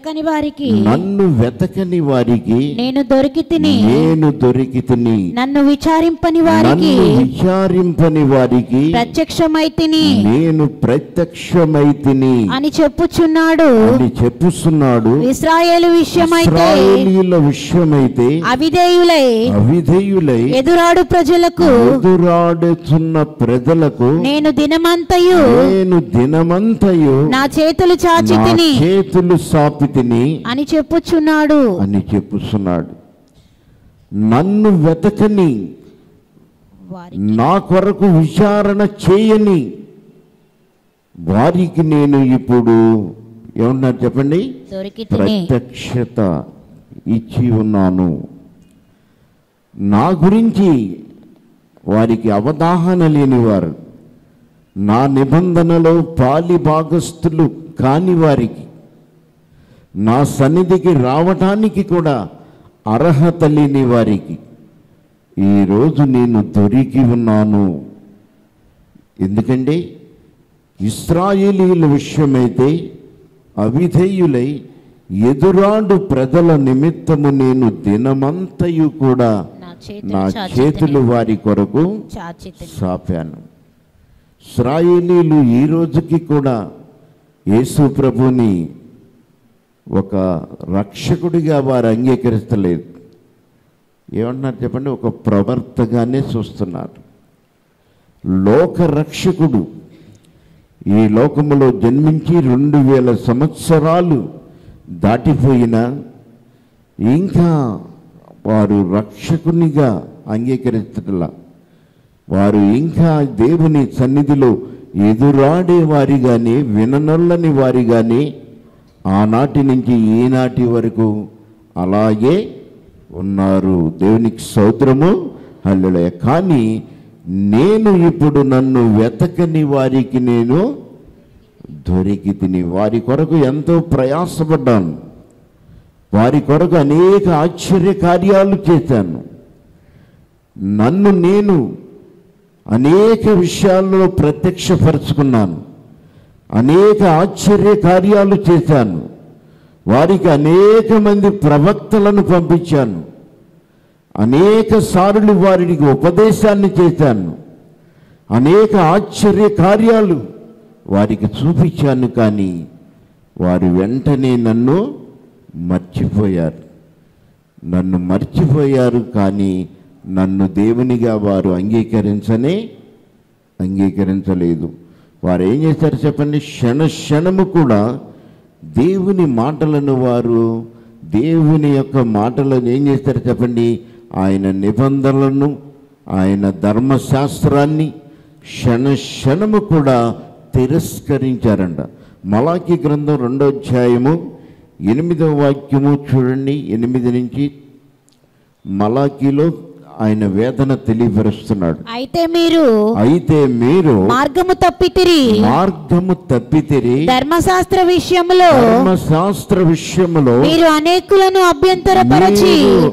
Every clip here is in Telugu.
వెతకని వారికి నన్ను వెతకని వారికి నేను దొరికి తిని నేను దొరికి తిని నన్ను విచారింపని వారికి నన్ను విచారింపని వారికి ప్రత్యక్షమై తిని నేను ప్రత్యక్షమై తిని అని చెప్పుచున్నాడు అని చెప్పుస్తున్నాడు ఇస్రాయేలు విషయమైతే ఇస్రాయేలీల విషయమైతే అవిధేయులై అవిధేయులై ఎదురాడు ప్రజలకు ఎదురాడుతున్న ప్రజలకు నేను దినమంతయు నేను దినమంతయు నా చేతులు చాచి నా తిని చేతులు సాపి తిని అని చెప్పుచున్నాడు అని చెప్పుస్తున్నాడు నన్ను వెతకని వారి నా కొరకు విచారణ చేయని వారికి నేను ఇప్పుడు ఏమన్నారు చెప్పండి దొరికి తిని ప్రత్యక్షత ఇచ్చి ఉన్నాను నా గురించి వారికి అవగాహన లేనివారు నా నిబంధనలో పాలి భాగస్థులు కాని వారికి నా సన్నిధికి రావటానికి కూడా అర్హత లేని వారికి ఈరోజు నేను దొరికి ఉన్నాను ఎందుకంటే ఇస్రాయేలీల విషయమైతే అవిధేయులై ఎదురాడు ప్రజల నిమిత్తము నేను దినమంతయు కూడా నా చేతులు నా చాచి చేతులు తిని వారి కొరకు చాచి తిని సాపాను ఇస్రాయేలీలు ఈ రోజుకి కూడా యేసు ప్రభుని ఒక రక్షకుడిగా వారు అంగీకరిస్తలేదు ఏమన్నారు చెప్పండి ఒక ప్రవర్తగానే చూస్తున్నారు లోక రక్షకుడు ఈ లోకములో జన్మించి రెండు వేల సంవత్సరాలు దాటిపోయినా ఇంకా వారు రక్షకునిగా అంగీకరించట్లా వారు ఇంకా దేవుని సన్నిధిలో ఎదురాడే వారిగానే విననొల్లని వారిగానే ఆనాటి నుంచి ఈనాటి వరకు అలాగే ఉన్నారు దేవునికి సౌద్రము హల్లెలూయా కానీ నేను ఇప్పుడు నన్ను వెతకని వారికి నేను దొరికి తిని వారి కొరకు ఎంతో ప్రయాసపడ్డాను వారి కొరకు అనేక ఆశ్చర్య కార్యాలు చేశాను నన్ను నేను అనేక విషయాల్లో ప్రత్యక్షపరుచుకున్నాను అనేక ఆశ్చర్య కార్యాలు చేశాను వారికి అనేక మంది ప్రవక్తలను పంపించాను అనేక సార్లు వారికి ఉపదేశాన్ని చేశాను అనేక ఆశ్చర్య కార్యాలు వారికి చూపించాను కానీ వారు వెంటనే నన్ను మర్చిపోయారు నన్ను మర్చిపోయారు కానీ నన్ను దేవునిగా వారు అంగీకరించనే అంగీకరించలేదు వారు ఏం చేశారు చెప్పండి క్షణ క్షణము కూడా దేవుని మాటలను వారు దేవుని యొక్క మాటలను ఏం చేస్తారు చెప్పండి ఆయన నిబంధనలను ఆయన ధర్మశాస్త్రాన్ని క్షణ క్షణము కూడా తిరస్కరించారంట మలాకి గ్రంథం రెండో అధ్యాయము ఎనిమిదవ వాక్యము చూడండి ఎనిమిది నుంచి మలాకీలో ఆయన వేదన తెలియపరుస్తున్నాడు అయితే మీరు అయితే మీరు మార్గము తప్పితిరి మార్గము తప్పితిరి ధర్మశాస్త్ర విషయములో ధర్మశాస్త్ర విషయములో మీరు అనేకులను అభ్యంతరపరచి మీరు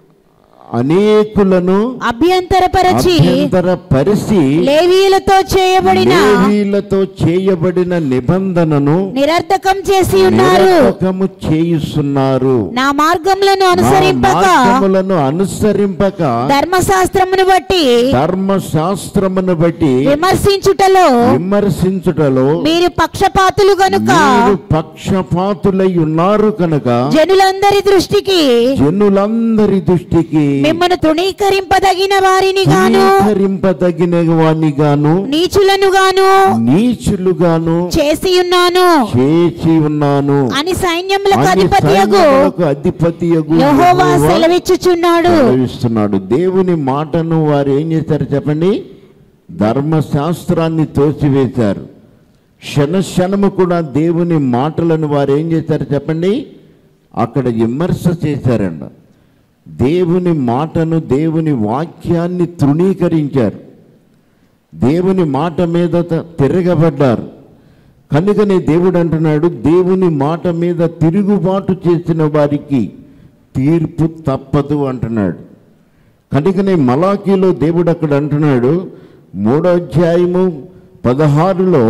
అనేకులను అభ్యంతరపరచి అభ్యంతర పరిచి లేవీయులతో చేయబడిన లేవీలతో చేయబడిన నిబంధనను నిరర్ధకం చేసి ఉన్నారు నిరర్థకము చేయుస్తున్నారు నా మార్గములను నా అనుసరింపక మార్గములను అనుసరింపక ధర్మశాస్త్రమును బట్టి ధర్మశాస్త్రమును బట్టి విమర్శించుటలో విమర్శించుటలో మీరు పక్షపాతులు గనుక మీరు పక్షపాతులై ఉన్నారు కనుక జనులందరి దృష్టికి జనులందరి దృష్టికి మిమ్మల్ని తృణీకరింపదగిన వారిని గాను ధరింపదగిన వాణ్ణి గాను నీచులను గాను నీచులుగాను చేసి ఉన్నాను చేసి ఉన్నాను అని సైన్యములకు అని అధిపతియగు సైన్యములకు అధిపతియగు యెహోవా యెహోవా సెలవిచ్చుచున్నాడు సెలవిస్తున్నాడు దేవుని మాటను వారు ఏం చేశారు చెప్పండి ధర్మశాస్త్రాన్ని తోసివేశారు క్షణ క్షణము కూడా దేవుని మాటలను వారు ఏం చేశారు చెప్పండి అక్కడ విమర్శ చేశారంట దేవుని మాటను దేవుని వాక్యాన్ని తృణీకరించారు దేవుని మాట మీద త- తిరగబడ్డారు కనుకనే దేవుడు అంటున్నాడు దేవుని మాట మీద తిరుగుబాటు చేసిన వారికి తీర్పు తప్పదు అంటున్నాడు కనుకనే మలాకీలో దేవుడు అక్కడ అంటున్నాడు మూడో అధ్యాయము పదహారులో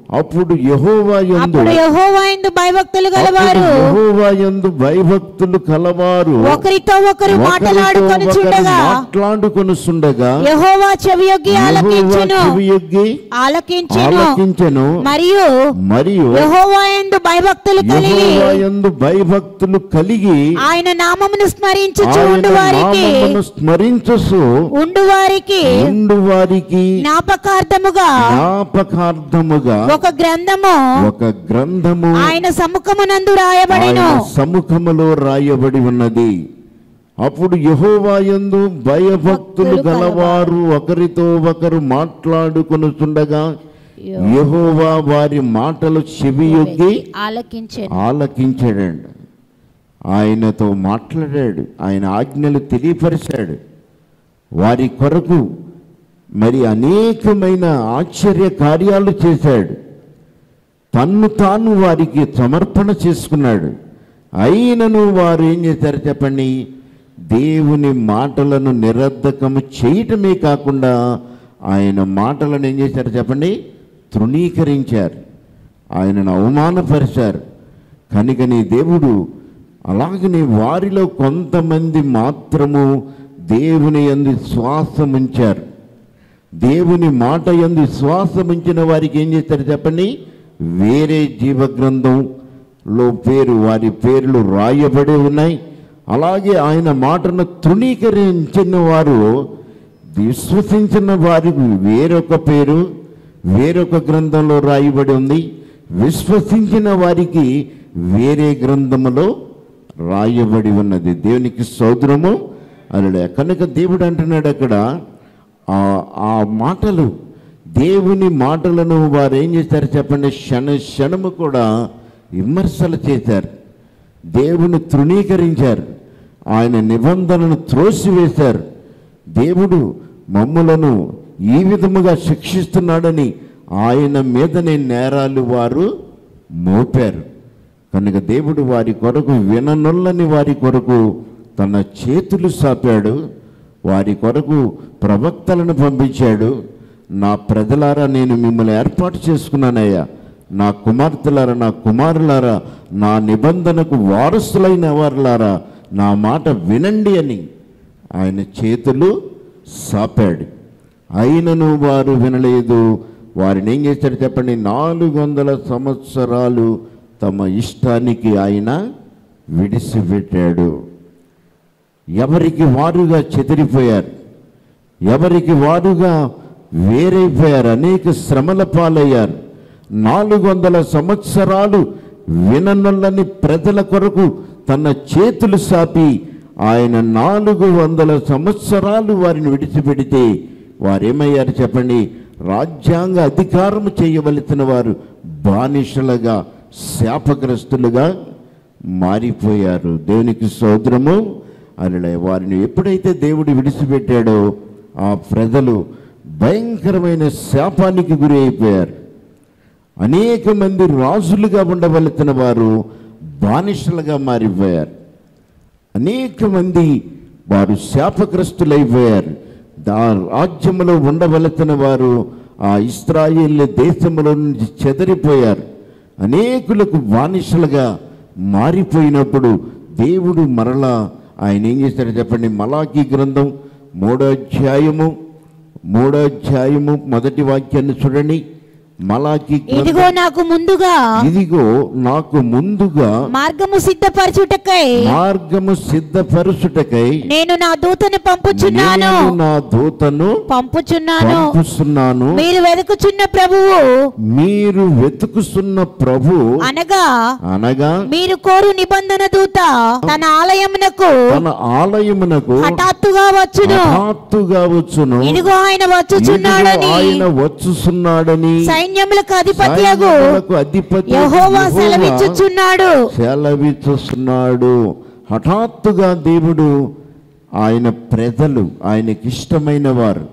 అప్పుడు యెహోవా యందు అప్పుడు యెహోవా యందు భయభక్తులు గలవారు అప్పుడు యెహోవా యందు భయభక్తులు కలవారు ఒకరితో ఒకరు ఒకరితో మాట్లాడుకొని ఒకరు చుండగా మాట్లాడుకొనుచుండగా యెహోవా చెవియొగ్గి యెహోవా ఆలకించును చెవియొగ్గి ఆలకించును ఆలకించెను మరియు మరియు యెహోవా యందు భయభక్తులు కలిగి యెహోవా యందు భయభక్తులు కలిగి ఆయన నామమును స్మరించు ఆయన ఉండు వారికి నామమును స్మరించసు ఉండు వారికి ఉండు వారికి జ్ఞాపకార్థముగా జ్ఞాపకార్థముగా ఒక గ్రంథము ఒక గ్రంథము ఆయన సముఖమునందు రాయబడిను ఆయన సముఖములో రాయబడి ఉన్నది అప్పుడు యెహోవాయందు భయభక్తులు గలవారు ఒకరితో ఒకరు మాట్లాడుకొనుచుండగా యెహోవా వారి మాటలు చెవియొగ్గి ఆలకించే ఆలకించాడండి ఆయనతో మాట్లాడాడు ఆయన ఆజ్ఞలు తెలియపరిచాడు వారి కొరకు మరి అనేకమైన ఆశ్చర్య కార్యాలు చేశాడు తన్ను తాను వారికి సమర్పణ చేసుకున్నాడు అయినను వారు ఏం చేశారు చెప్పండి దేవుని మాటలను నిరర్ధకము చేయటమే కాకుండా ఆయన మాటలను ఏం చేశారు చెప్పండి తృణీకరించారు ఆయనను అవమానపరిచారు కనుకని దేవుడు అలాగనే వారిలో కొంతమంది మాత్రము దేవుని యందు శ్వాసం ఉంచారు దేవుని మాట యందు శ్వాసం ఉంచిన వారికి ఏం చేస్తారు చెప్పండి వేరే జీవగ్రంథంలో పేరు వారి పేర్లు రాయబడి ఉన్నాయి అలాగే ఆయన మాటను తృణీకరించిన వారు విశ్వసించిన వారికి వేరొక పేరు వేరొక గ్రంథంలో రాయబడి ఉంది విశ్వసించిన వారికి వేరే గ్రంథములో రాయబడి ఉన్నది దేవునికి సోదరము అలా కనుక దేవుడు అంటున్నాడు అక్కడ ఆ ఆ మాటలు దేవుని మాటలను వారు ఏం చేశారు చెప్పండి క్షణ క్షణము కూడా విమర్శలు చేశారు దేవుని తృణీకరించారు ఆయన నిబంధనను త్రోసివేశారు దేవుడు మమ్ములను ఈ విధముగా శిక్షిస్తున్నాడని ఆయన మీదనే నేరాలు వారు మోపారు కనుక దేవుడు వారి కొరకు విననొల్లని వారి కొరకు తన చేతులు సాపాడు వారి కొరకు ప్రవక్తలను పంపించాడు నా ప్రజలారా నేను మిమ్మల్ని ఏర్పాటు చేసుకున్నానయ్యా నా కుమార్తెలారా నా కుమారులారా నా నిబంధనకు వారసులైన వారులారా నా మాట వినండి అని ఆయన చేతులు సాపాడు అయినను వారు వినలేదు వారిని ఏం చేశాడు చెప్పండి నాలుగు వందల సంవత్సరాలు తమ ఇష్టానికి ఆయన విడిసిపెట్టాడు ఎవరికి వారుగా చెదిరిపోయారు ఎవరికి వారుగా వేరైపోయారు అనేక శ్రమల పాలయ్యారు నాలుగు వందల సంవత్సరాలు విననొల్లని ప్రజల కొరకు తన చేతులు సాపి ఆయన నాలుగు వందల సంవత్సరాలు వారిని విడిచిపెడితే వారేమయ్యారు చెప్పండి రాజ్యాంగ అధికారం చేయవలసిన వారు బానిసలుగా శాపగ్రస్తులుగా మారిపోయారు దేవునికి సోదరము అలా వారిని ఎప్పుడైతే దేవుడు విడిచిపెట్టాడో ఆ ప్రజలు భయంకరమైన శాపానికి గురి అయిపోయారు అనేక మంది రాజులుగా ఉండవలసిన వారు బానిసలుగా మారిపోయారు అనేక మంది వారు శాపగ్రస్తులైపోయారు దా రాజ్యములో ఉండవలసిన వారు ఆ ఇస్రాయేల్ దేశములో నుంచి చెదరిపోయారు అనేకులకు బానిసలుగా మారిపోయినప్పుడు దేవుడు మరలా ఆయన ఏం చేశాడు చెప్పండి మలాకీ గ్రంథం మూడో అధ్యాయము మూడో అధ్యాయము మొదటి వాక్యాన్ని చూడండి మలాకీ గ్రంథం ఇదిగో నాకు ముందుగా ఇదిగో నాకు ముందుగా మార్గము సిద్ధపరచుటకై మార్గము సిద్ధపరుచుటకై నేను నా దూతను పంపుచున్నాను నేను నా దూతను పంపుచున్నాను పంపుస్తున్నాను మీరు వెతుకుచున్న ప్రభువు మీరు వెతుకుస్తున్న ప్రభు అనగా అనగా మీరు కోరు నిబంధన దూత తన ఆలయమునకు తన ఆలయమునకు హఠాత్తుగా వచ్చును హఠాత్తుగా వచ్చును ఇదిగో ఆయన ఇదిగో వచ్చుచున్నాడని ఆయన వచ్చుచున్నాడని సైన్యములకు అధిపత్యగు సైన్యములకు అధిపతి యెహోవా సెలవిచ్చుచున్నాడు సెలవిచ్చుస్తున్నాడు హఠాత్తుగా దేవుడు ఆయన ప్రజలు ఆయనకి ఇష్టమైన వారు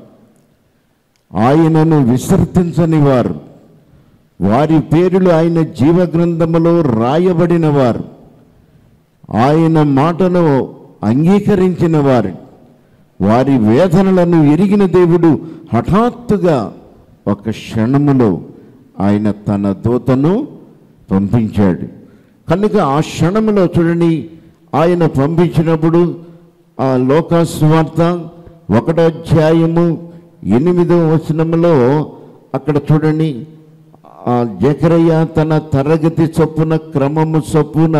ఆయనను విసర్జించని వారు వారి పేర్లు ఆయన జీవగ్రంథములో రాయబడిన వారు ఆయన మాటను అంగీకరించిన వారు వారి వేదనలను ఎరిగిన దేవుడు హఠాత్తుగా ఒక క్షణములో ఆయన తన దూతను పంపించాడు కనుక ఆ క్షణంలో చూడండి ఆయన పంపించినప్పుడు ఆ లోకాస్వార్త ఒకటో అధ్యాయము ఎనిమిదో వచనంలో అక్కడ చూడండి ఆ జకరయ్య తన తరగతి చొప్పున క్రమము చొప్పున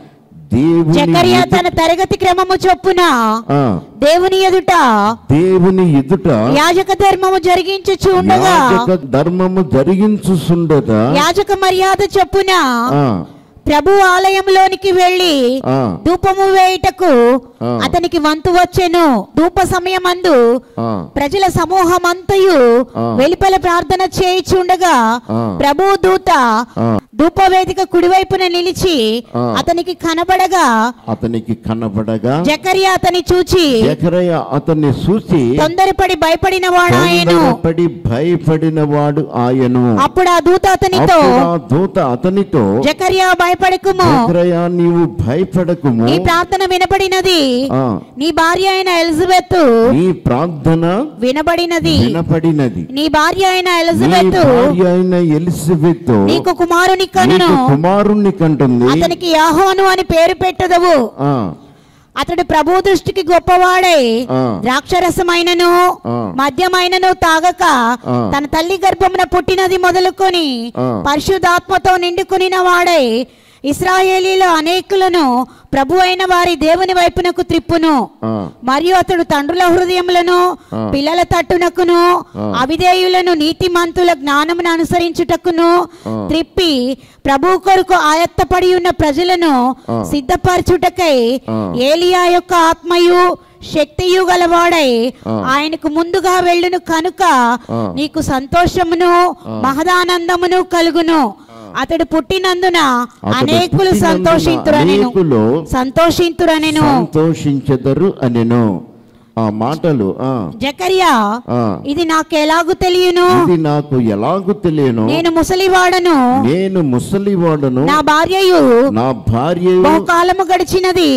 దేవుని జకర్యా తన తరగతి క్రమము చొప్పున ఆ, దేవుని ఎదుట దేవుని ఎదుట యాజక ధర్మము జరిగించుచు ఉండగా యాజక ధర్మము జరిగించుసుండట యాజక మర్యాద చొప్పున ఆ, ప్రభు ఆలయంలోనికి వెళ్లి ఆ, ధూపము వేయుటకు ఆ. అతనికి వంతు వచ్చెను ధూప సమయమందు ఆ, ప్రజల సమూహమంతయు ఆ. వెలుపల ప్రార్థన చేయిచుండగా ఆ. ప్రభు దూత ఆ. ధూపవేదిక కుడివైపున నిలిచి ఆ. అతనికి కనబడగా అతనికి కనబడగా జకర్యా అతని చూచి జకరయ్య అతన్ని చూసి తొందరపడి భయపడిన వాడాయను తొందరపడి భయపడిన వాడు ఆయను అప్పుడు ఆ దూత అతనితో అప్పుడు ఆ దూత అతనితో జకర్యా భయపడకుము జకరయ్య నీవు భయపడకుము నీ ప్రార్థన వినబడినది ఆ, నీ భార్య అయిన ఎలిజబెత్ నీ ప్రార్థన వినబడినది వినపడినది నీ భార్య అయిన నీ ఎలిజబెత్ భార్య అయిన ఎలిజబెత్ నీకు కుమారుని కనును నీకు కుమారుణ్ణి కంటుంది అతనికి యాహోను అని పేరు పెట్టదవు ఆ, అతడు ప్రభు దృష్టికి గొప్పవాడై ఆ. ద్రాక్షరసమైనను ఆ. మద్యమైనను తాగక ఆ. తన తల్లి గర్భమున పుట్టినది మొదలుకొని ఆ. పరిశుద్ధాత్మతో నిండుకునిన వాడై ఇస్రాయేలీల అనేకులను ప్రభు అయిన వారి దేవుని వైపునకు త్రిప్పును ఆ, మరియు అతడు తండ్రుల హృదయములను ఆ. పిల్లల తట్టునకును ఆ. అవిధేయులను నీతిమంతుల జ్ఞానమును అనుసరించుటకును ఆ. త్రిప్పి ప్రభు కొరకు ఆయత్తపడి ఉన్న ప్రజలను ఆ. సిద్ధపరచుటకై ఆ. ఏలియా యొక్క ఆత్మయు శక్తియు గలవాడై ఆ. ఆయనకు ముందుగా వెళ్ళును కనుక ఆ. నీకు సంతోషమును మహదానందమును కలుగును అతడు పుట్టినందున అతడు అనేకులు పుట్టినందున సంతోషింతురనెను అనేకులు సంతోషింతురనెను సంతోషించెదరు అనెను ఆ మాటలు ఆ జకర్యా ఆ, ఇది నాకు ఎలాగు తెలియను ఇది నాకు ఎలాగూ తెలియను నేను ముసలివాడను నేను ముసలివాడను నా భార్యయు నా భార్య బహుకాలము గడిచినది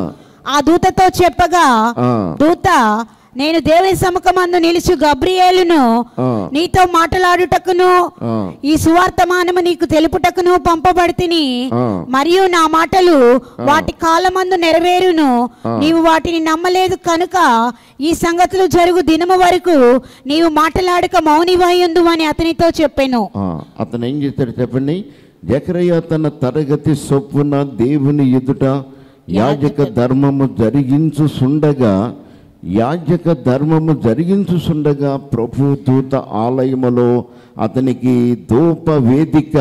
ఆ దూతతో చెప్పగా దూత నేను దేవుని సముఖమందు నిలుచు గబ్రియేలును నీతో మాట్లాడుటకును ఈ సువార్తమానము నీకు తెలుపుటకును పంపబడితిని ఆ. మరియు నా మాటలు వాటి కాలమందు నెరవేరును నీవు వాటిని నమ్మలేదు కనుక ఈ సంగతులు జరుగు దినము వరకు నీవు మాట్లాడక మౌనివై ఉందు అని అతనితో చెప్పాను అతను ఏం చేశాడు చెప్పండి జకరయ్య తన తరగతి చొప్పున దేవుని ఎదుట యాజక ధర్మము జరిగించుసుండగా యాజక ధర్మము జరిగించుసుండగా ప్రభు దూత ఆలయములో అతనికి ధూప వేదిక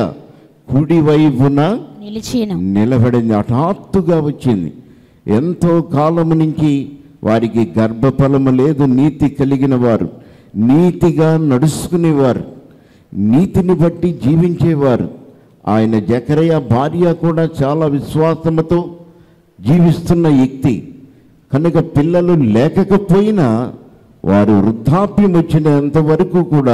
కుడివైపున నిలిచిను నిలబడింది హఠాత్తుగా వచ్చింది ఎంతో కాలము నుంచి వారికి గర్భఫలము లేదు నీతి కలిగిన వారు నీతిగా నడుచుకునేవారు నీతిని బట్టి జీవించేవారు ఆయన జకరయ్య భార్య కూడా చాలా విశ్వాసముతో జీవిస్తున్న వ్యక్తి కనుక పిల్లలు లేకపోయినా వారు వృద్ధాప్యం వచ్చినంత వరకు కూడా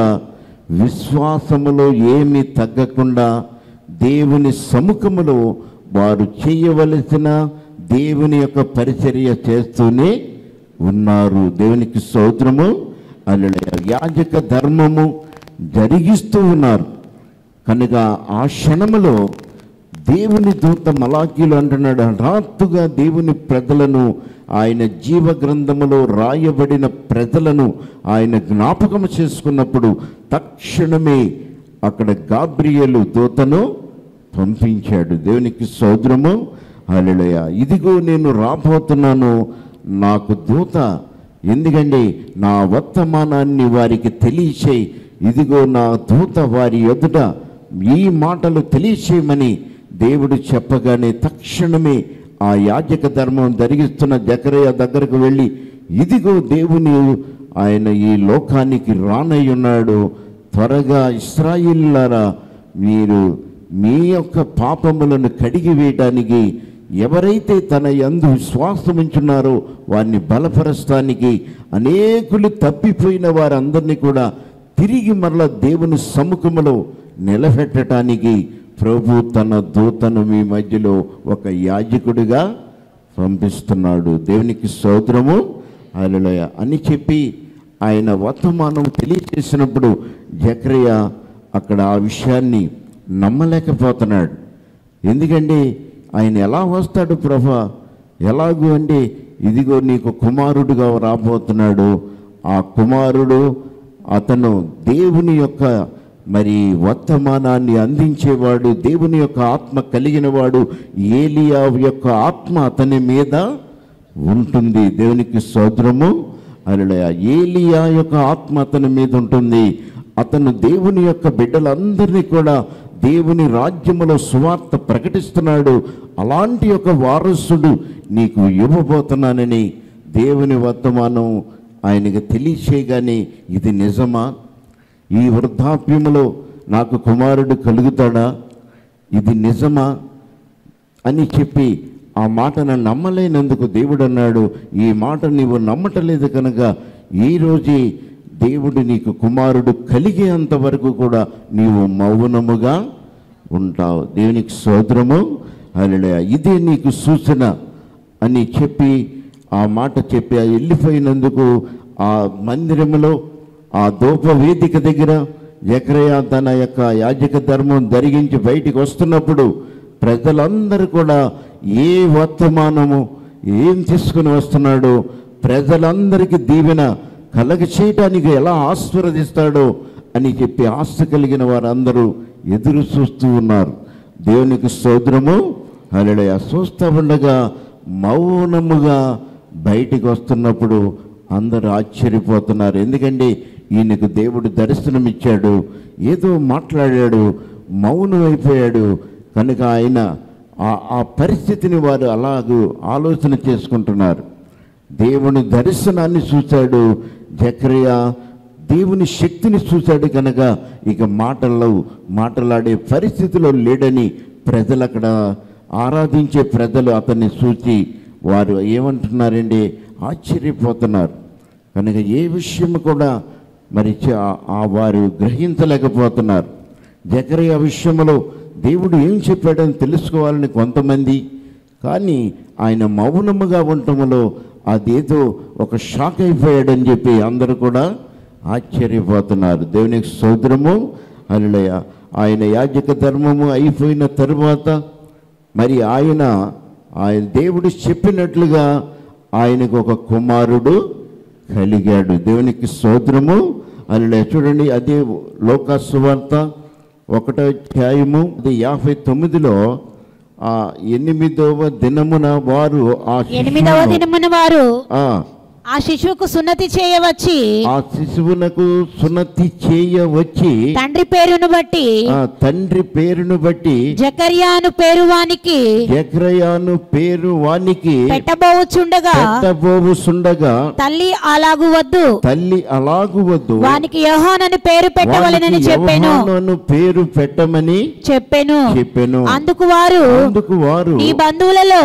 విశ్వాసములో ఏమీ తగ్గకుండా దేవుని సముఖములో వారు చేయవలసిన దేవుని యొక్క పరిచర్య చేస్తూనే ఉన్నారు దేవునికి స్తోత్రము అల్లుడ యాజక ధర్మము జరిగిస్తూ ఉన్నారు కనుక ఆ క్షణములో దేవుని దూత మలాకీలు అంటున్నాడు హఠాత్తుగా దేవుని ప్రజలను ఆయన జీవ గ్రంథములో రాయబడిన ప్రజలను ఆయన జ్ఞాపకం చేసుకున్నప్పుడు తక్షణమే అక్కడ గాబ్రియలు దూతను పంపించాడు దేవునికి సోదరము హల్లెలూయా ఇదిగో నేను రాబోతున్నాను నాకు దూత ఎందుకంటే నా వర్తమానాన్ని వారికి తెలియచేయి ఇదిగో నా దూత వారి ఎదుట ఈ మాటలు తెలియచేయమని దేవుడు చెప్పగానే తక్షణమే ఆ యాజక ధర్మం జరిగిస్తున్న జకరయ్య దగ్గరకు వెళ్ళి ఇదిగో దేవుని ఆయన ఈ లోకానికి రానయ్యున్నాడు త్వరగా ఇస్రాయిల్లారా మీరు మీ యొక్క పాపములను కడిగి వేయడానికి ఎవరైతే తన యందు విశ్వాసం ఉంచున్నారో వారిని బలపరచడానికి అనేకులు తప్పిపోయిన వారందరినీ కూడా తిరిగి మరల దేవుని సముఖములో నిలబెట్టడానికి ప్రభు తన దూతను మీ మధ్యలో ఒక యాజకుడిగా పంపిస్తున్నాడు దేవునికి సోదరము హల్లెలూయా అని చెప్పి ఆయన వర్తమానం తెలియచేసినప్పుడు జక్రయ్య అక్కడ ఆ విషయాన్ని నమ్మలేకపోతున్నాడు ఎందుకంటే ఆయన ఎలా వస్తాడు ప్రభా ఎలాగూ అంటే ఇదిగో నీకు కుమారుడుగా రాబోతున్నాడు ఆ కుమారుడు అతను దేవుని యొక్క మరి వర్తమానాన్ని అందించేవాడు దేవుని యొక్క ఆత్మ కలిగిన వాడు ఏలియా యొక్క ఆత్మ అతని మీద ఉంటుంది దేవునికి సోదరము అలా ఏలియా యొక్క ఆత్మ అతని మీద ఉంటుంది అతను దేవుని యొక్క బిడ్డలందరినీ కూడా దేవుని రాజ్యములో సువార్త ప్రకటిస్తున్నాడు అలాంటి ఒక వారసుడు నీకు ఇవ్వబోతున్నానని దేవుని వర్తమానం ఆయనకి తెలియచేయగానే ఇది నిజమా ఈ వృద్ధాప్యములో నాకు కుమారుడు కలుగుతాడా ఇది నిజమా అని చెప్పి ఆ మాటను నమ్మలేనందుకు దేవుడు అన్నాడు ఈ మాట నీవు నమ్మటలేదు కనుక ఈరోజే దేవుడు నీకు కుమారుడు కలిగేంత వరకు కూడా నీవు మౌనముగా ఉంటావు దేవునికి సోదరము హల్లెలూయా ఇదే నీకు సూచన అని చెప్పి ఆ మాట చెప్పి ఆ వెళ్ళిపోయినందుకు ఆ మందిరములో ఆ ధూప వేదిక దగ్గర ఎకరయ తన యొక్క యాజక ధర్మం జరిగించి బయటికి వస్తున్నప్పుడు ప్రజలందరూ కూడా ఏ వర్తమానము ఏం తీసుకుని వస్తున్నాడో ప్రజలందరికీ దీవెన కలగ చేయటానికి ఎలా ఆశీర్వదిస్తాడో అని చెప్పి ఆశ కలిగిన వారందరూ ఎదురు చూస్తూ ఉన్నారు దేవునికి స్తోత్రము అలడే చూస్తూ ఉండగా మౌనముగా బయటికి వస్తున్నప్పుడు అందరూ ఆశ్చర్యపోతున్నారు ఎందుకంటే ఈయనకు దేవుడు దర్శనమిచ్చాడు ఏదో మాట్లాడాడు మౌనం అయిపోయాడు కనుక ఆయన ఆ- ఆ పరిస్థితిని వారు అలాగూ ఆలోచన చేసుకుంటున్నారు దేవుని దర్శనాన్ని చూశాడు జక్రియా దేవుని శక్తిని చూశాడు కనుక ఇక మాటల్లో మాటలాడే పరిస్థితిలో లేడని ప్రజలు అక్కడ ఆరాధించే ప్రజలు అతన్ని చూసి వారు ఏమంటున్నారండి ఆశ్చర్యపోతున్నారు కనుక ఏ విషయం కూడా మరి చ- ఆ వారు గ్రహించలేకపోతున్నారు జకరియా విషయంలో దేవుడు ఏం చెప్పాడని తెలుసుకోవాలని కొంతమంది కానీ ఆయన మౌనముగా ఉండటంలో అదేదో ఒక షాక్ అయిపోయాడని చెప్పి అందరూ కూడా ఆశ్చర్యపోతున్నారు దేవునికి సోదరము అలలయ ఆయన యాజక ధర్మము అయిపోయిన తరువాత మరి ఆయన ఆయన దేవుడు చెప్పినట్లుగా ఆయనకు ఒక కుమారుడు కలిగాడు దేవునికి సోదరము అలా చూడండి అదే లోకాసువార్త ఒకటో అధ్యాయము అది యాభై తొమ్మిదిలో ఆ ఎనిమిదవ దినమున వారు ఆ ఎనిమిదవ శిశువును- దినమున వారు ఆ ఆ శిశువుకు సున్నతి చేయవచ్చి ఆ శిశువునకు సున్నతి చేయవచ్చి తండ్రి పేరును బట్టి ఆ తండ్రి పేరును బట్టి జకర్యాను పేరు వానికి ఎక్రయాను పేరు వానికి పెట్టబోచుండగా పెట్టబోవుసుండగా తల్లి అలాగు వద్దు తల్లి అలాగు వద్దు వానికి యోహానని పేరు పెట్టవలెనని వానికి చెప్పాను యెహోవాను పేరు పెట్టమని చెప్పాను చెప్పాను అందుకు వారు అందుకు వారు నీ బంధువులలో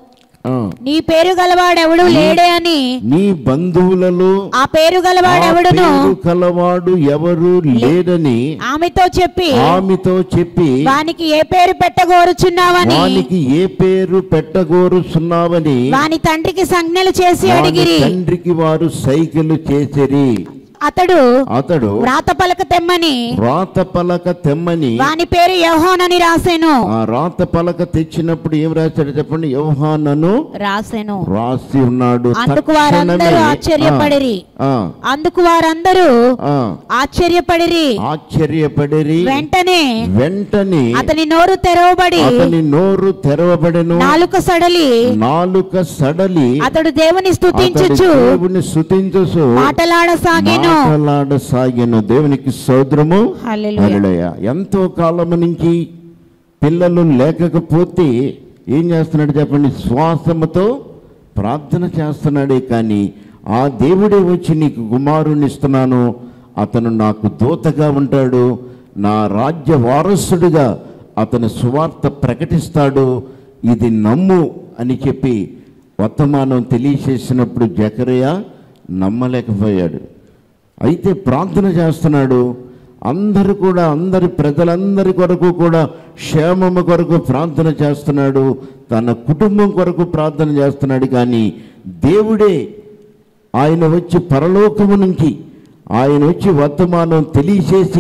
ఆ, నీ పేరు గలవాడెవడు లేడే అని నీ బంధువులలో ఆ పేరు ఆ గలవాడెవడును పేరు కలవాడు ఎవరు లేడని ఆమెతో చెప్పి ఆమెతో చెప్పి వానికి ఏ పేరు పెట్టగోరుచున్నావని వానికి ఏ పేరు పెట్టగోరుచున్నావని వాని తండ్రికి సంజ్ఞలు చేసి వాని అడిగిరి తండ్రికి వారు సైకిల్ చేసిరి అతడు అతడు వ్రాత పలక తెమ్మని రాత పలక తెమ్మని వాని పేరు యెహోనని రాసెను ఆ రాత పలక తెచ్చినప్పుడు ఏం రాశాడు చెప్పండి యోహానను రాసెను రాసి ఉన్నాడు అందుకు వారందరూ తక్షణమే- ఆశ్చర్యపడిరి ఆ, అందుకు వారందరూ ఆ, ఆశ్చర్యపడిరి ఆశ్చర్యపడిరి వెంటనే వెంటనే అతని నోరు తెరవబడి అతని నోరు తెరవబడెను నాలుక సడలి నాలుక సడలి అతడు దేవుని అతడు స్తుతించుచు దేవుని స్తుతించుచు మాటలాడసాగెను మాటలాడసాగెను దేవునికి సోదరము హల్లెలూయా. హల్లెలూయా. ఎంతో కాలం నుంచి పిల్లలు లేకపోతే ఏం చేస్తున్నాడు చెప్పండి శ్వాసముతో ప్రార్థన చేస్తున్నాడే కానీ ఆ దేవుడే వచ్చి నీకు కుమారుని ఇస్తున్నాను అతను నాకు దూతగా ఉంటాడు నా రాజ్య వారసుడిగా అతను సువార్త ప్రకటిస్తాడు ఇది నమ్ము అని చెప్పి వర్తమానం తెలియచేసినప్పుడు జకరయ్య నమ్మలేకపోయాడు అయితే ప్రార్థన చేస్తున్నాడు అందరూ కూడా అందరి ప్రజలందరి కొరకు కూడా క్షేమము కొరకు ప్రార్థన చేస్తున్నాడు తన కుటుంబం కొరకు ప్రార్థన చేస్తున్నాడు కానీ దేవుడే ఆయన వచ్చి పరలోకము నుంచి ఆయన వచ్చి వర్తమానం తెలియచేసి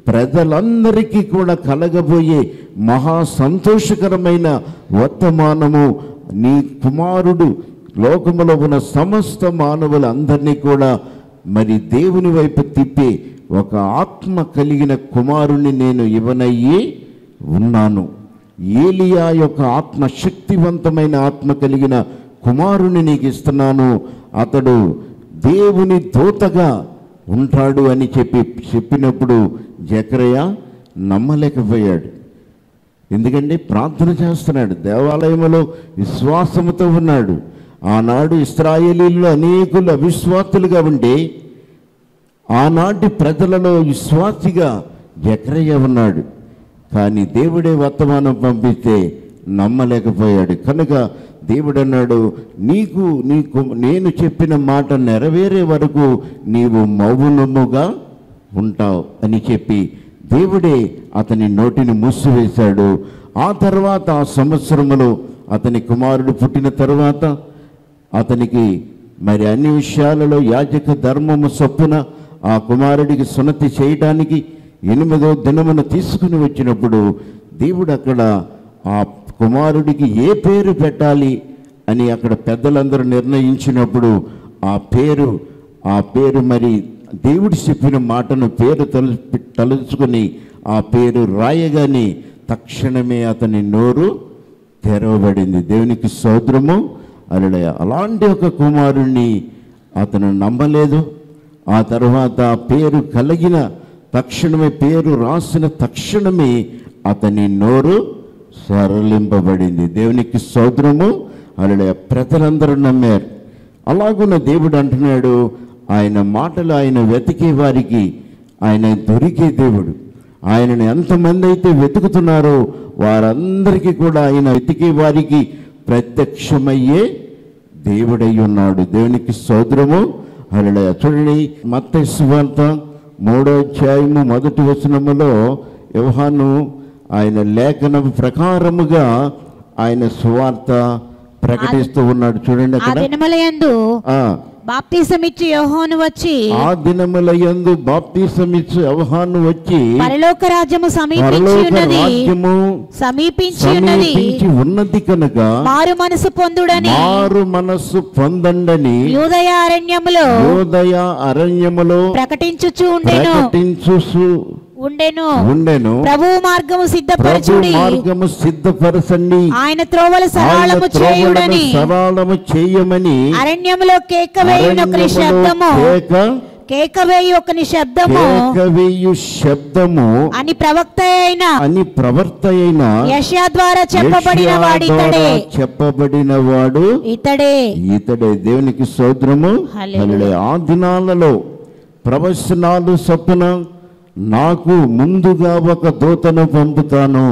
ప్రజలందరికీ కూడా కలగబోయే మహా సంతోషకరమైన వర్తమానము నీ కుమారుడు లోకములో ఉన్న సమస్త మానవులందరినీ కూడా మరి దేవుని వైపు తిప్పే ఒక ఆత్మ కలిగిన కుమారుణ్ణి నేను ఇవ్వనయ్యి ఉన్నాను ఏలియా యొక్క ఆత్మ శక్తివంతమైన ఆత్మ కలిగిన కుమారుని నీకు ఇస్తున్నాను అతడు దేవుని దూతగా ఉంటాడు అని చెప్పి చెప్పినప్పుడు జకరయ్య నమ్మలేకపోయాడు ఎందుకంటే ప్రార్థన చేస్తున్నాడు దేవాలయంలో విశ్వాసముతో ఉన్నాడు ఆనాడు ఇస్రాయేలీల్లో అనేకులు అవిశ్వాసులుగా ఉండి ఆనాటి ప్రజలలో విశ్వాసిగా జకరయ్య ఉన్నాడు కానీ దేవుడే వర్తమానం పంపిస్తే నమ్మలేకపోయాడు కనుక దేవుడు అన్నాడు నీకు నీకు నేను చెప్పిన మాట నెరవేరే వరకు నీవు మౌనముగా ఉంటావు అని చెప్పి దేవుడే అతని నోటిని మూసివేశాడు ఆ తర్వాత ఆ సంవత్సరములో అతని కుమారుడు పుట్టిన తర్వాత అతనికి మరి అన్ని విషయాలలో యాజక ధర్మము చొప్పున ఆ కుమారుడికి సున్నతి చేయడానికి ఎనిమిదో దినమున తీసుకుని వచ్చినప్పుడు దేవుడు అక్కడ ఆ కుమారుడికి ఏ పేరు పెట్టాలి అని అక్కడ పెద్దలందరూ నిర్ణయించినప్పుడు ఆ పేరు ఆ పేరు మరి దేవుడు చెప్పిన మాటను పేరు తలు తలుచుకొని ఆ పేరు రాయగానే తక్షణమే అతని నోరు తెరవబడింది దేవునికి సోదరము అలడయ అలాంటి ఒక కుమారుణ్ణి అతను నమ్మలేదు ఆ తర్వాత ఆ పేరు కలిగిన తక్షణమే పేరు రాసిన తక్షణమే అతని నోరు సరళింపబడింది దేవునికి సోదరము అలడయ ప్రజలందరూ నమ్మారు అలాగున్న దేవుడు అంటున్నాడు ఆయన మాటలు ఆయన వెతికే వారికి ఆయన దొరికే దేవుడు ఆయనను ఎంతమంది అయితే వెతుకుతున్నారో వారందరికీ కూడా ఆయన వెతికే వారికి ప్రత్యక్షమయ్యే దేవుడై ఉన్నాడు దేవునికి సోదరము అలా చూడండి మత్త సువార్త మూడో అధ్యాయము మొదటి వచనములో యోహాను ఆయన లేఖనం ప్రకారముగా ఆయన సువార్త ప్రకటిస్తూ ఉన్నాడు చూడండి ఆ అక్కడ దినములయందు ఆ బాప్తిసమిచ్చి యోహోను వచ్చి ఆ దినముల యందు బాప్తిసమిచ్చు అవహాను వచ్చి పరలోక రాజ్యము సమీపించి పరలోక ఉన్నది రాజ్యము సమీపించి ఉన్నది సమీపించి ఉన్నది కనుక మారు మనసు పొందుడని మారు మనస్సు పొందండని యూదయ అరణ్యములో యోదయ అరణ్యములో ప్రకటించుచు ఉండెను ప్రకటించు ఉండెను ఉండెను ప్రభు మార్గము ప్రభు సిద్ధపరచుడి మార్గము సిద్ధపరచండి ఆయన త్రోవలు ఆయన సరళము త్రోవలను చేయుడని సరళము చేయమని అరణ్యములో కేక వేయునొకని అరణ్యములో శబ్దము కేక కేక వేయు ఒకని శబ్దము కేకవేయు శబ్దము అని ప్రవక్త అయిన అని ప్రవర్త అయిన యశా ద్వారా చెప్పబడిన యెషయా వాడితడే ద్వారా చెప్పబడిన వాడు ఇతడే ఇతడే దేవునికి సోదరము హల్లెలూయా. ఆ దినాలలో ప్రవచనాలు చొప్పున నాకు ముందుగా ఒక దూతను పంపుతాను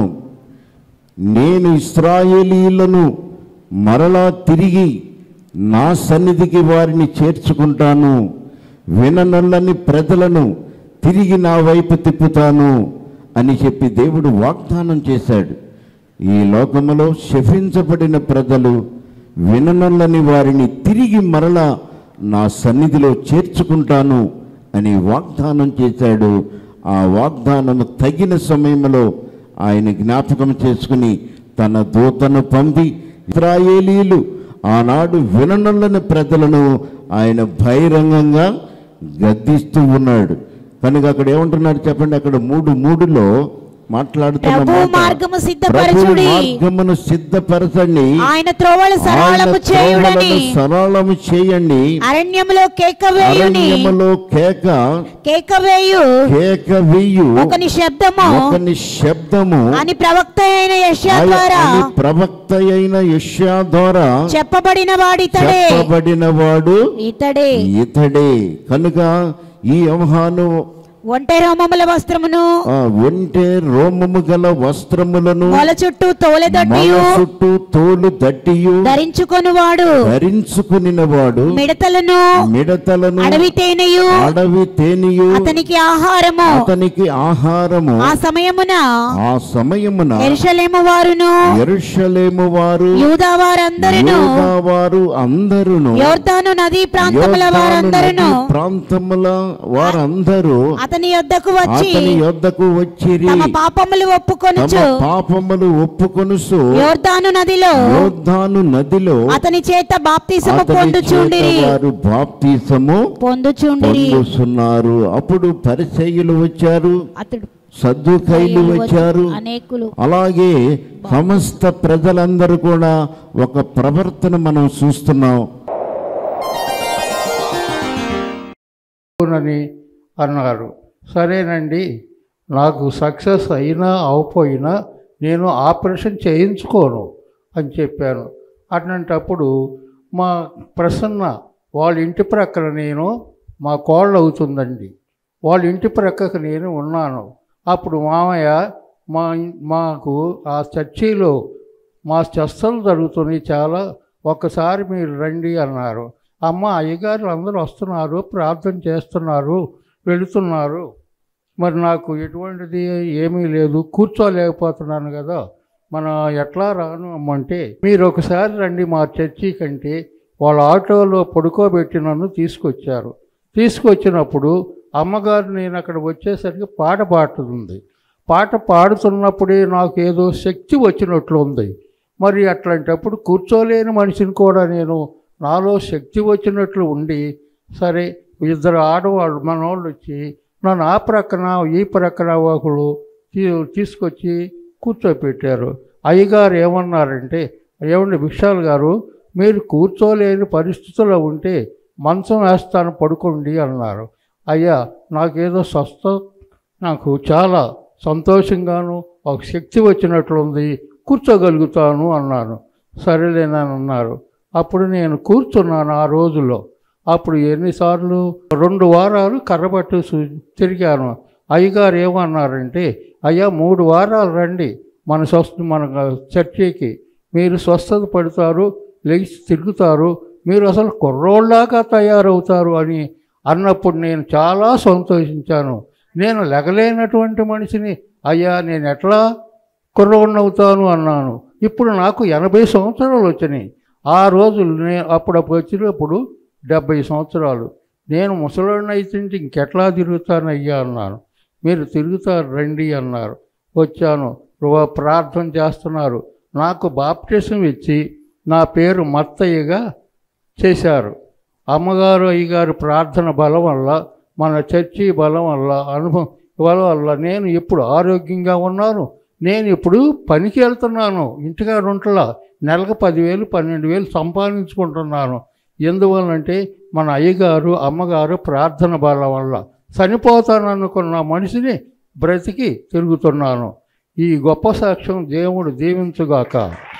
నేను ఇస్రాయేలీలను మరలా తిరిగి నా సన్నిధికి వారిని చేర్చుకుంటాను విననల్లని ప్రజలను తిరిగి నా వైపు తిప్పుతాను అని చెప్పి దేవుడు వాగ్దానం చేశాడు ఈ లోకములో శపించబడిన ప్రజలు విననల్లని వారిని తిరిగి మరలా నా సన్నిధిలో చేర్చుకుంటాను అని వాగ్దానం చేశాడు ఆ వాగ్దానము తగిన సమయంలో ఆయన జ్ఞాపకం చేసుకుని తన దూతను పంపి ఇస్రాయేలీలు ఆనాడు విననల్లని ప్రజలను ఆయన బహిరంగంగా గద్దిస్తూ ఉన్నాడు కనుక అక్కడ ఏమంటున్నాడు చెప్పండి అక్కడ మూడు మూడులో మాట్లాడుతున్న ప్రభు మాట, మార్గము ప్రభు సిద్ధపరచుడి మార్గమును సిద్ధపరచండి ఆయన త్రోవలు సరళము ఆయన చేయుడని త్రోవలను సరళము చేయండి అరణ్యములో కేక వేయుని అరణ్యములో కేక కేక వేయు కేక వెయ్యు ఒకని శబ్దము ఒకని శబ్దము అని ప్రవక్త అయిన యశా ఆయ- ద్వారా అని ప్రవక్త అయిన యష్యా ద్వారా చెప్పబడిన వాడితడే చెప్పబడిన వాడు ఇతడే ఇతడే కనుక ఈ యోహాను ఒంటె రోమముల వస్త్రమును ఆ ఒంటె రోమము గల వస్త్రములను మొల చుట్టూ మన తోలెదట్టియు చుట్టూ తోలు దట్టియు ధరించుకొనువాడు ధరించుకునినవాడు మిడతలను మిడతలను అడవి తేనెయు అడవి తేనియు అతనికి ఆహారము అతనికి ఆహారము ఆ సమయమున ఆ సమయమున ఎరుషలేము వారును ఎరుషలేము వారు యూదా వారందరును యూదా వారు అందరును యోర్దాను నదీ ప్రాంతముల యోర్దాను వారందరును నదీ ప్రాంతముల వారందరూ అతని యొద్దకు వచ్చి అతని యొద్దకు వచ్చిరి తమ పాపములు తమ ఒప్పుకొనుచు పాపములు ఒప్పుకొనుసు యోర్దాను నదిలో యోర్ధాను నదిలో అతని చేత బాప్తిసము అతని చేత పొందుచుండిరి వారు బాప్తిసము పొందుచుండిరి పొందుతున్నారు అప్పుడు పరిచయులు వచ్చారు అతడు సద్దుకైలు వచ్చారు అనేకులు అలాగే సమస్త ప్రజలందరూ కూడా ఒక ప్రవర్తన మనం చూస్తున్నాం అని అన్నారు సరేనండి నాకు సక్సెస్ అయినా అవపోయినా నేను ఆపరేషన్ చేయించుకోను అని చెప్పాను అట్లాంటప్పుడు మా ప్రసన్న వాళ్ళ ఇంటి ప్రక్కన నేను మా కోళ్ళు అవుతుందండి వాళ్ళ ఇంటి ప్రక్కకు నేను ఉన్నాను అప్పుడు మామయ్య మా ఇన్- మాకు ఆ చర్చిలో మా చర్చలు జరుగుతున్నాయి చాలా ఒక్కసారి మీరు రండి అన్నారు అమ్మ అయ్యగారు అందరూ వస్తున్నారు ప్రార్థన చేస్తున్నారు వెళుతున్నారు మరి నాకు ఎటువంటిది ఏమీ లేదు కూర్చోలేకపోతున్నాను కదా మన ఎట్లా రాను అమ్మంటే మీరు ఒకసారి రండి మా చర్చి కంటే వాళ్ళ ఆటోలో పడుకోబెట్టి నన్ను తీసుకొచ్చారు తీసుకొచ్చినప్పుడు అమ్మగారు నేను అక్కడ వచ్చేసరికి పాట పాడుతుంది పాట పాడుతున్నప్పుడే నాకు ఏదో శక్తి వచ్చినట్లు ఉంది మరి అట్లాంటప్పుడు కూర్చోలేని మనిషిని కూడా నేను నాలో శక్తి వచ్చినట్లు ఉండి సరే ఇద్దరు ఆడవాళ్ళు మనోళ్ళు వచ్చి నన్ను ఆ ప్రక్కన ఈ ప్రక్కన ఒకళ్ళు తీ- తీసుకొచ్చి కూర్చోపెట్టారు అయ్యగారు ఏమన్నారంటే ఏమండి విశాల్ గారు మీరు కూర్చోలేని పరిస్థితుల్లో ఉంటే మంచం వేస్తాను పడుకోండి అన్నారు అయ్యా నాకేదో స్వస్థ నాకు చాలా సంతోషంగాను ఒక శక్తి వచ్చినట్లుంది కూర్చోగలుగుతాను అన్నాను సరేలేనని అన్నారు అప్పుడు నేను కూర్చున్నాను ఆ రోజుల్లో అప్పుడు ఎన్నిసార్లు రెండు వారాలు కర్రబట్టు సు- తిరిగాను అయ్యగారు ఏమన్నారంటే అయ్యా మూడు వారాలు రండి మన స్వస్థ మన చర్చికి మీరు స్వస్థత పడతారు లెగిసి తిరుగుతారు మీరు అసలు కుర్రోళ్ళలాగా తయారవుతారు అని అన్నప్పుడు నేను చాలా సంతోషించాను నేను లెగలేనటువంటి మనిషిని అయ్యా నేను ఎట్లా కుర్రోడినవుతాను అన్నాను ఇప్పుడు నాకు ఎనభై సంవత్సరాలు వచ్చినాయి ఆ రోజులు నేను అప్పుడప్పుడు వచ్చినప్పుడు డెబ్భై సంవత్సరాలు నేను ముసలోడిని అయితే ఇంకెట్లా తిరుగుతానయ్యా అన్నాను మీరు తిరుగుతారు రండి అన్నారు వచ్చాను ప్రభా ప్రార్థన చేస్తున్నారు నాకు బాప్టిజం ఇచ్చి నా పేరు మత్తయ్యగా చేశారు అమ్మగారు అయ్యగారు ప్రార్థన బలం వల్ల మన చర్చి బలం వల్ల అనుభవం బలం వల్ల నేను ఇప్పుడు ఆరోగ్యంగా ఉన్నాను నేను ఇప్పుడు పనికి వెళ్తున్నాను ఇంటికాడ ఉంటలా నెలకు పదివేలు పన్నెండు వేలు సంపాదించుకుంటున్నాను ఎందువల్లంటే మన అయ్యగారు అమ్మగారు ప్రార్థన బలం వల్ల చనిపోతాననుకున్న మనిషిని బ్రతికి తిరుగుతున్నాను ఈ గొప్ప సాక్ష్యం దేవుడు దీవించుగాక